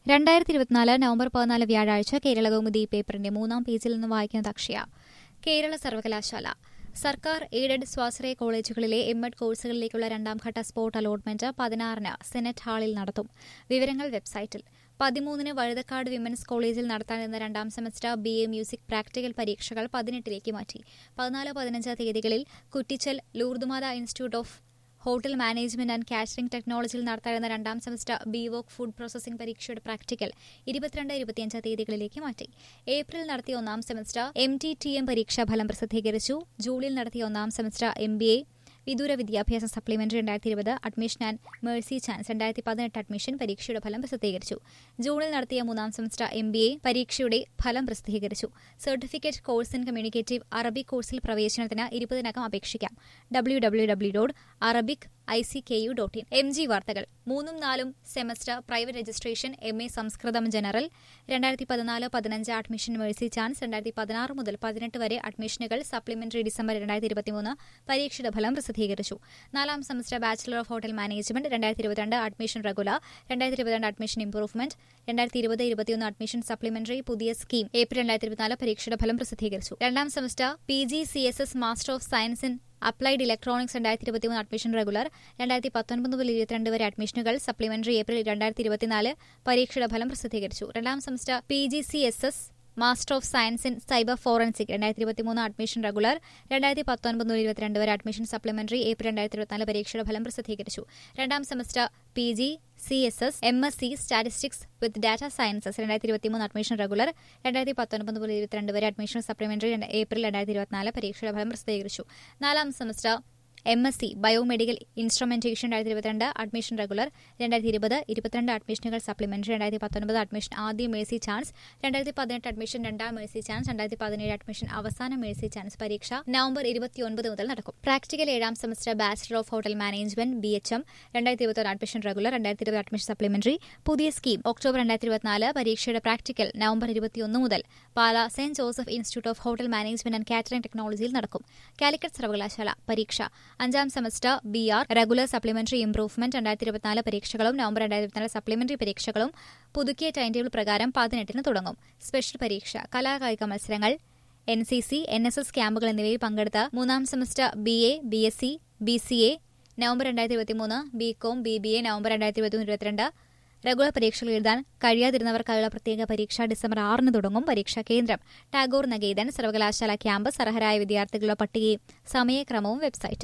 രണ്ടായിരത്തി ഇരുപത്തിനാല് നവംബർ പതിനാല് വ്യാഴാഴ്ച കേരള കൗമുദി പേപ്പറിന്റെ മൂന്നാം പേജിൽ നിന്ന് വായിക്കുന്നത് അക്ഷയ കേരള സർവകലാശാല സർക്കാർ എയ്ഡഡ് സ്വാശ്രയ കോളേജുകളിലെ എം എഡ് കോഴ്സുകളിലേക്കുള്ള രണ്ടാംഘട്ട സ്പോട്ട് അലോട്ട്മെന്റ് പതിനാറിന് സെനറ്റ് ഹാളിൽ നടത്തും വിവരങ്ങൾ വെബ്സൈറ്റിൽ പതിമൂന്നിന് വഴുതക്കാട് വിമൻസ് കോളേജിൽ നടത്താനിരുന്ന രണ്ടാം semester B A music practical പരീക്ഷകൾ പതിനെട്ടിലേക്ക് മാറ്റി പതിനാല് പതിനഞ്ച് തീയതികളിൽ Kuttichal Lourdumatha institute of hotel management and catering ടെക്നോളജിയിൽ നടത്താനിരുന്ന രണ്ടാം semester B voc food processing പരീക്ഷയുടെ പ്രാക്ടിക്കൽ ഇരുപത്തിരണ്ട് ഇരുപത്തിയഞ്ച് തീയതികളിലേക്ക് മാറ്റി ഏപ്രിൽ നടത്തിയ ഒന്നാം semester M T T M പരീക്ഷാ ഫലം പ്രസിദ്ധീകരിച്ചു ജൂണിൽ നടത്തിയ ഒന്നാം സെമസ്റ്റർ എം ബി എ വിദൂര വിദ്യാഭ്യാസ സപ്ലിമെന്ററി രണ്ടായിരത്തി ഇരുപത് അഡ്മിഷൻ ആൻഡ് മേഴ്സി ചാൻസ് രണ്ടായിരത്തി പതിനെട്ട് അഡ്മിഷൻ പരീക്ഷയുടെ ഫലം പ്രസിദ്ധീകരിച്ചു ജൂണിൽ നടത്തിയ മൂന്നാം സെമസ്റ്റർ എം ബി എ പരീക്ഷയുടെ ഫലം പ്രസിദ്ധീകരിച്ചു certificate course in communicative Arabic കോഴ്സിൽ പ്രവേശനത്തിന് ഇരുപതിനകം അപേക്ഷിക്കാം W W W dot Arabic I C K U dot in M G വാർത്തകൾ മൂന്നും നാലും semester private registration M A സംസ്കൃതം ജനറൽ രണ്ടായിരത്തി പതിനാല് പതിനഞ്ച് അഡ്മിഷൻ മേഴ്സി ചാൻസ് രണ്ടായിരത്തി പതിനാറ് മുതൽ പതിനെട്ട് വരെ അഡ്മിഷനുകൾ സപ്ലിമെന്ററി ഡിസംബർ രണ്ടായിരത്തി ഇരുപത്തിമൂന്ന് പരീക്ഷയുടെ ഫലം പ്രസിദ്ധീകരിച്ചു നാലാം semester bachelor of hotel management രണ്ടായിരത്തി ഇരുപത്തിരണ്ട് അഡ്മിഷൻ റെഗുലർ രണ്ടായിരത്തി ഇരുപത്തിരണ്ട് അഡ്മിഷൻ ഇംപ്രൂവ്മെന്റ് രണ്ടായിരത്തി ഇരുപത് ഇരുപത്തിയൊന്ന് അഡ്മിഷൻ സപ്ലിമെന്ററി പുതിയ സ്കീം ഏപ്രിൽ രണ്ടായിരത്തി ഇരുപത്തിനാല് പരീക്ഷയുടെ ഫലം പ്രസിദ്ധീകരിച്ചു രണ്ടാം semester P G C S S master of science in applied electronics രണ്ടായിരത്തി ഇരുപത്തിമൂന്ന് അഡ്മിഷൻ റെഗുലർ രണ്ടായിരത്തി പത്തൊൻപത് മുതൽ ഇരുപത്തിരണ്ട് വരെ അഡ്മിഷനുകൾ സപ്ലിമെന്ററി ഏപ്രിൽ രണ്ടായിരത്തി ഇരുപത്തിനാല് പരീക്ഷയുടെ ഫലം പ്രസിദ്ധീകരിച്ചു രണ്ടാം semester P G C S S master of science in cyber forensic രണ്ടായിരത്തി ഇരുപത്തിമൂന്ന് അഡ്മിഷൻ റെഗുലർ രണ്ടായിരത്തി പത്തൊൻപത് മുതൽ ഇരുപത്തിരണ്ട് വരെ അഡ്മിഷൻ സപ്ലിമെന്ററി ഏപ്രിൽ രണ്ടായിരത്തി ഇരുപത്തിനാല് പരീക്ഷയുടെ ഫലം പ്രസിദ്ധീകരിച്ചു രണ്ടാം semester P G C S S M S C statistics with data sciences രണ്ടായിരത്തി ഇരുപത്തിമൂന്ന് അഡ്മിഷൻ റെഗുലർ രണ്ടായിരത്തി പത്തൊൻപത് മുതൽ ഇരുപത്തിരണ്ട് വരെ അഡ്മിഷൻ സപ്ലിമെന്ററി ഏപ്രിൽ രണ്ടായിരത്തി ഇരുപത്തിനാല് പരീക്ഷയുടെ ഫലം പ്രസിദ്ധീകരിച്ചു നാലാം semester M S C biomedical instrumentation രണ്ടായിരത്തി ഇരുപത്തിരണ്ട് അഡ്മിഷൻ റെഗുലർ രണ്ടായിരത്തി ഇരുപത് ഇരുപത്തിരണ്ട് അഡ്മിഷനുകൾ സപ്ലിമെന്ററി രണ്ടായിരത്തി പത്തൊൻപത് അഡ്മിഷൻ ആദ്യ മേഴ്സി ചാൻസ് രണ്ടായിരത്തി പതിനെട്ട് അഡ്മിഷൻ രണ്ടാം മേഴ്സി ചാൻസ് രണ്ടായിരത്തി പതിനേഴ് അഡ്മിഷൻ അവസാന മേഴ്സി ചാൻസ് പരീക്ഷ നവംബർ ഇരുപത്തിയൊൻപത് മുതൽ നടക്കും പ്രാക്ടിക്കൽ ഏഴാം semester bachelor of hotel management B H M രണ്ടായിരത്തി ഇരുപത്തൊന്ന് അഡ്മിഷൻ റെഗുലർ രണ്ടായിരത്തി ഇരുപത് അഡ്മിഷൻ സപ്ലിമെന്ററി പുതിയ സ്കീം ഒക്ടോബർ രണ്ടായിരത്തി ഇരുപത്തിനാല് പരീക്ഷയുടെ പ്രാക്ടിക്കൽ നവംബർ ഇരുപത്തിയൊന്ന് മുതൽ Pala Saint Joseph institute of hotel management and catering ടെക്നോളജിയിൽ നടക്കും കാലിക്കറ്റ് സർവകലാശാല പരീക്ഷ അഞ്ചാം semester B R regular supplementary improvement രണ്ടായിരത്തി ഇരുപത്തിനാല് പരീക്ഷകളും നവംബർ രണ്ടായിരത്തി ഇരുപത്തിനാല് സപ്ലിമെന്ററി പരീക്ഷകളും പുതുക്കിയ ടൈം ടേബിൾ പ്രകാരം പതിനെട്ടിന് തുടങ്ങും സ്പെഷ്യൽ പരീക്ഷ കലാകായിക മത്സരങ്ങൾ N C C N S S ക്യാമ്പുകൾ എന്നിവയിൽ പങ്കെടുത്ത മൂന്നാം semester B A B S C B C A November രണ്ടായിരത്തി ഇരുപത്തിമൂന്ന് B com B B A November രണ്ടായിരത്തി ഇരുപത്തിമൂന്ന് ഇരുപത്തിരണ്ട് റെഗുലർ പരീക്ഷകൾ എഴുതാൻ കഴിയാതിരുന്നവർക്കായുള്ള പ്രത്യേക പരീക്ഷ ഡിസംബർ ആറിന് തുടങ്ങും പരീക്ഷാ കേന്ദ്രം ടാഗോർ നഗേതൻ സർവകലാശാല ക്യാമ്പസ് അർഹരായ വിദ്യാർത്ഥികളുടെ പട്ടികയും സമയക്രമവും വെബ്സൈറ്റിൽ